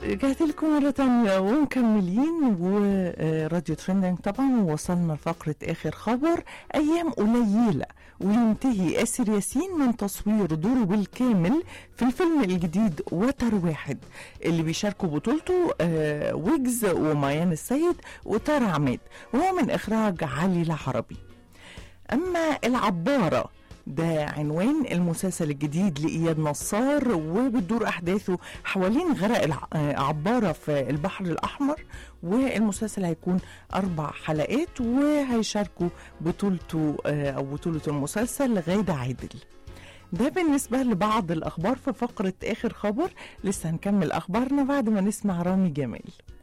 رجعت لكم مرة تانية ومكملين وراديو ترندنج طبعا ووصلنا لفقرة آخر خبر أيام قليلة وينتهي آسر ياسين من تصوير دوره بالكامل في الفيلم الجديد وتر واحد اللي بيشاركوا بطولته آه، ويجز وميان السيد وتارا عماد وهو من إخراج علي العربي أما العبارة ده عنوان المسلسل الجديد لإياد نصار وبتدور أحداثه حوالين غرق الع- آه، عبارة في البحر الأحمر والمسلسل هيكون أربع حلقات وهيشاركوا بطولته آه، أو بطولة المسلسل غادة عادل ده بالنسبة لبعض الأخبار في فقرة آخر خبر لسه هنكمل أخبارنا بعد ما نسمع رامي جمال